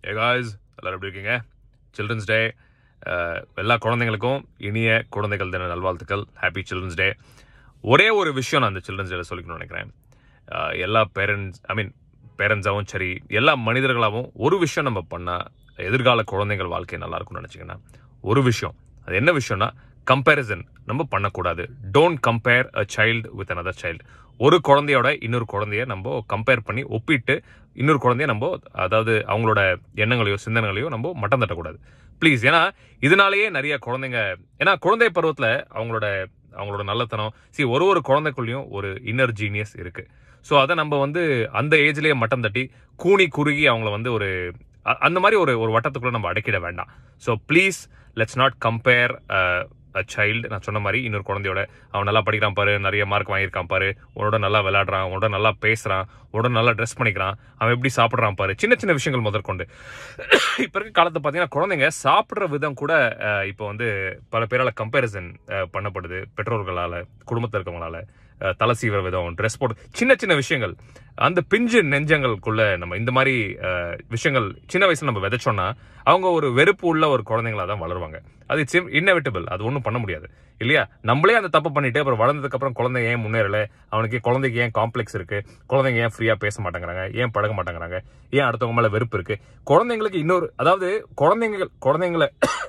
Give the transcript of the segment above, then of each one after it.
ஏ guys எல்லாரும் எப்படி இருக்கீங்க சில்ட்ரன்ஸ் டே எல்லா குழந்தைங்களுக்கும் இனிய குழந்தைகள் தின நல்வாழ்த்துக்கள் ஹாப்பி சில்ட்ரன்ஸ் டே ஒரே ஒரு விஷயம் நான் அந்த சில்ட்ரன்ஸ் டேல சொல்லிக்கணும்னு நினைக்கிறேன் அஹ், எல்லா பேரண்ட்ஸ் ஐ மீன் பேரண்ட்ஸாகவும் சரி எல்லா மனிதர்களாகவும் ஒரு விஷயம் நம்ம பண்ணால் எதிர்கால குழந்தைகள் வாழ்க்கை நல்லா இருக்கும்னு நினச்சிங்கன்னா ஒரு விஷயம் அது என்ன விஷயம்னா கம்பேரிசன் நம்ம பண்ணக்கூடாது don't compare a child with another child ஒரு குழந்தையோட இன்னொரு குழந்தைய நம்ம கம்பேர் பண்ணி ஒப்பிட்டு இன்னொரு குழந்தைய நம்ம அதாவது அவங்களோட எண்ணங்களையோ சிந்தனைகளையோ நம்ம மட்டம் தட்டக்கூடாது ப்ளீஸ் ஏன்னா இதனாலேயே நிறைய குழந்தைங்க ஏன்னா குழந்தை பருவத்தில் அவங்களோட அவங்களோட நல்லத்தனம் see ஒரு ஒரு குழந்தைக்குள்ளேயும் ஒரு இன்னர் ஜீனியஸ் இருக்கு ஸோ அதை நம்ம வந்து அந்த ஏஜ்லேயே மட்டம் தட்டி கூனி குறுகி அவங்கள வந்து ஒரு அ- அந்த மாதிரி ஒரு ஒரு வட்டத்துக்குள்ள நம்ம அடக்கிட வேண்டாம் so please let's not compare a child நான் சொன்ன மாதிரி இன்னொரு குழந்தையோட அவன் நல்லா படிக்கிறான் பாரு நிறைய மார்க் வாங்கியிருக்கான் பாரு உன்னோட நல்லா விளையாடுறான் உன்னோட நல்லா பேசுறான் உன்னோட நல்லா ட்ரெஸ் பண்ணிக்கிறான் அவன் எப்படி சாப்பிட்றான் பாரு சின்ன சின்ன விஷயங்கள் முதற்கொண்டு இப்போ இருக்க காலத்தை பார்த்தீங்கன்னா குழந்தைங்க சாப்பிட்ற விதம் கூட அஹ், இப்போ வந்து பல பேரால கம்பேரிசன் பண்ணப்படுது பெற்றோர்களால குடும்பத்தில் இருக்கவங்களால அஹ், தலை சீவிர விதம் ட்ரெஸ் போட்டு சின்ன சின்ன விஷயங்கள் அந்த பிஞ்சு நெஞ்சங்களுக்குள்ள நம்ம இந்த மாதிரி அஹ், விஷயங்கள் சின்ன வயசுல நம்ம விதைச்சோம்னா அவங்க ஒரு வெறுப்பு உள்ள ஒரு குழந்தைங்களா தான் வளருவாங்க அது இன்னெவிட்டபிள் அது ஒன்றும் பண்ண முடியாது இல்லையா நம்மளே அந்த தப்பு பண்ணிட்டு அப்புறம் வளர்ந்ததுக்கு அப்புறம் குழந்தை ஏன் முன்னேறல அவனுக்கு குழந்தைக்கு ஏன் காம்ப்ளெக்ஸ் இருக்கு குழந்தைங்க ஏன் ஃப்ரீயா பேச மாட்டேங்கிறாங்க ஏன் பழக மாட்டேங்கிறாங்க ஏன் அடுத்தவங்க மேல வெறுப்பு இருக்கு குழந்தைங்களுக்கு இன்னொரு அதாவது குழந்தைங்க குழந்தைங்களை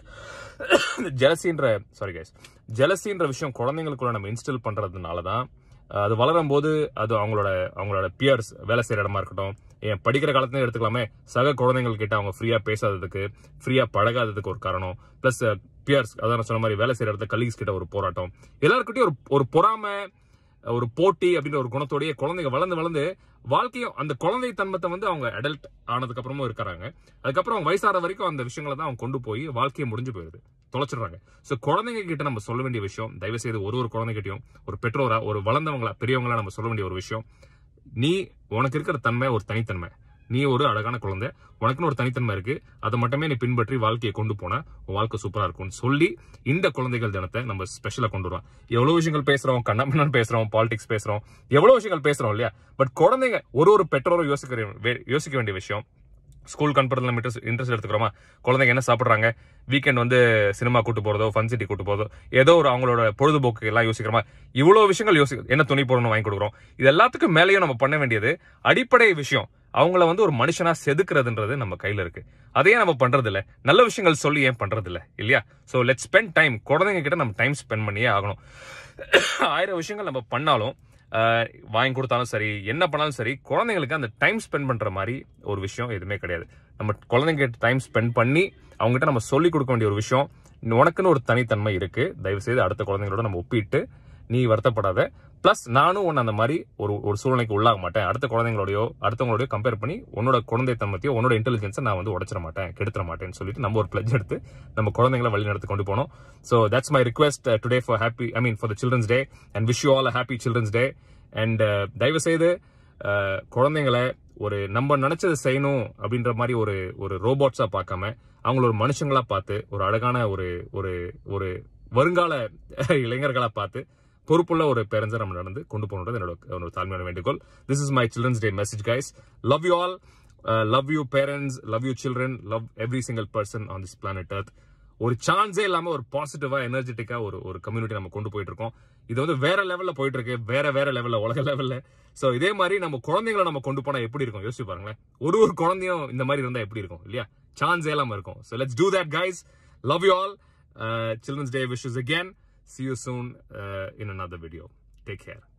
ஜெலசின்ற சாரி கைஸ் ஜெலசின்ற விஷயம் குழந்தைங்களுக்குள்ள நம்ம இன்ஸ்டால் பண்றதுனால தான் அஹ், அது வளரும் போது அது அவங்களோட அவங்களோட பியர்ஸ் வேலை செய்யற இடமா இருக்கட்டும் ஏன் படிக்கிற காலத்துல எடுத்துக்கலாமே சக குழந்தைகள் கிட்ட அவங்க ஃப்ரீயா பேசாததுக்கு ஃப்ரீயா பழகாததுக்கு ஒரு காரணம் பிளஸ் பியர்ஸ் அதான் நான் சொன்ன மாதிரி வேலை செய்யற இடத்துல கலீக்ஸ் கிட்ட ஒரு போராட்டம் எல்லாருக்கிட்டையும் ஒரு ஒரு பொறாமை ஒரு போட்டி அப்படின்ற ஒரு குணத்தோடய குழந்தைங்க வளர்ந்து வளர்ந்து வாழ்க்கையும் அந்த குழந்தை தன்மத்தை வந்து அவங்க அடல்ட் ஆனதுக்கு அப்புறமும் இருக்கிறாங்க அதுக்கப்புறம் அவங்க வயசாற வரைக்கும் அந்த விஷயங்களை தான் அவங்க கொண்டு போய் வாழ்க்கையை முடிஞ்சு போயிருது தொலைச்சிடுறாங்க ஸோ குழந்தைங்க கிட்ட நம்ம சொல்ல வேண்டிய விஷயம் தயவு செய்து ஒரு ஒரு குழந்தைகிட்டயும் ஒரு பெற்றோரா ஒரு வளர்ந்தவங்களா பெரியவங்களா நம்ம சொல்ல வேண்டிய ஒரு விஷயம் நீ உனக்கு இருக்கிற தன்மை ஒரு தனித்தன்மை நீ ஒரு அழகான குழந்தை உனக்குன்னு ஒரு தனித்தன்மை இருக்கு அதை மட்டுமே நீ பின்பற்றி வாழ்க்கையை கொண்டு போனா உன் வாழ்க்கை சூப்பரா இருக்கும்னு சொல்லி இந்த குழந்தைகள் தினத்தை நம்ம ஸ்பெஷலா கொண்டு வரோம் எவ்வளவு விஷயங்கள் பேசுறோம் கண்ணமண்ணன் பேசுறோம் பாலிடிக்ஸ் பேசுறோம் எவ்வளவு விஷயங்கள் பேசுறோம் இல்லையா பட் குழந்தைங்க ஒரு ஒரு பெற்றோரும் யோசிக்கிற வே- யோசிக்க வேண்டிய விஷயம் ஸ்கூல் அனுப்புறதுல நம்ம இன்ட்ரெஸ்ட் இன்ட்ரெஸ்ட் எடுத்துக்கிறோமா குழந்தைங்க என்ன சாப்பிட்றாங்க வீக்கெண்ட் வந்து சினிமா கூட்டு போறதோ ஃபன் சிட்டி கூட்டு போறதோ ஏதோ ஒரு அவங்களோட பொழுதுபோக்கு எல்லாம் யோசிக்கிறோமா இவ்வளவு விஷயங்கள் யோசி என்ன துணி போடணும் வாங்கி கொடுக்குறோம் இது எல்லாத்துக்கும் மேலேயும் நம்ம பண்ண வேண்டியது அடிப்படை விஷயம் அவங்கள வந்து ஒரு மனுஷனா செதுக்குறதுன்றது நம்ம கையில இருக்கு அதையே நம்ம பண்றது இல்ல நல்ல விஷயங்கள் சொல்லி ஏன் பண்றது இல்ல இல்லையா சோ லெட் ஸ்பெண்ட் டைம் குழந்தைங்க கிட்ட நம்ம டைம் ஸ்பெண்ட் பண்ணியே ஆகணும் ஆயிரம் விஷயங்கள் நம்ம பண்ணாலும் ஆஹ், வாங்கி கொடுத்தாலும் சரி என்ன பண்ணாலும் சரி குழந்தைங்களுக்கு அந்த டைம் ஸ்பெண்ட் பண்ற மாதிரி ஒரு விஷயம் எதுவுமே கிடையாது நம்ம குழந்தைங்க டைம் ஸ்பெண்ட் பண்ணி அவங்ககிட்ட நம்ம சொல்லி கொடுக்க வேண்டிய ஒரு விஷயம் உனக்குன்னு ஒரு தனித்தன்மை இருக்கு தயவு செய்து அடுத்த குழந்தைங்களோட நம்ம ஒப்பிட்டு நீ வருத்தப்படாத பிளஸ் நானும் உன்னை அந்த மாதிரி ஒரு ஒரு சூழ்நிலைக்கு உள்ளாக மாட்டேன் அடுத்த குழந்தைங்களோடயோ அடுத்தவங்களோடய கம்பேர் பண்ணி உன்னோட குழந்தை தன்மத்தையோ உன்னோட இன்டெலிஜென்ஸை நான் வந்து உடச்சிட மாட்டேன் கெடுத்துட மாட்டேன்னு சொல்லிட்டு நம்ம ஒரு பிளட்ஜ் எடுத்து நம்ம குழந்தைங்களை வழி நடத்தி கொண்டு போனோம் so that's my request today for happy I mean for the children's day and wish you all happy children's day and தயவு செய்து அஹ், குழந்தைங்களை ஒரு நம்ம நினைச்சதை செய்யணும் அப்படின்ற மாதிரி ஒரு ஒரு ரோபோட்ஸா பார்க்காம அவங்கள ஒரு மனுஷங்களா பார்த்து ஒரு அழகான ஒரு ஒரு ஒரு வருங்கால இளைஞர்களா பார்த்து பொறுப்புள்ள ஒரு பேரண்ட்ஸை நம்ம நடந்து கொண்டு போகணுன்றது என்னோட என்னோட தாழ்மையான வேண்டுகோள் this is my children's day message guys love you all love you parents love you children love every single person on this planet earth ஒரு சான்ஸே இல்லாம ஒரு பாசிட்டிவா எனர்ஜெட்டிக்கா ஒரு ஒரு கம்யூனிட்டி நம்ம கொண்டு போயிட்டு இருக்கோம் இது வந்து வேற லெவல்ல போயிட்டு இருக்கு வேற வேற லெவல்ல உலக லெவல்ல சோ இதே மாதிரி நம்ம குழந்தைங்களை நம்ம கொண்டு போனா எப்படி இருக்கும் யோசிச்சு பாருங்களேன் ஒரு ஒரு குழந்தையும் இந்த மாதிரி இருந்தா எப்படி இருக்கும் இல்லையா சான்ஸே இல்லாம இருக்கும் so let's do that guys love you all uh, children's day wishes again see you soon uh, in another video take care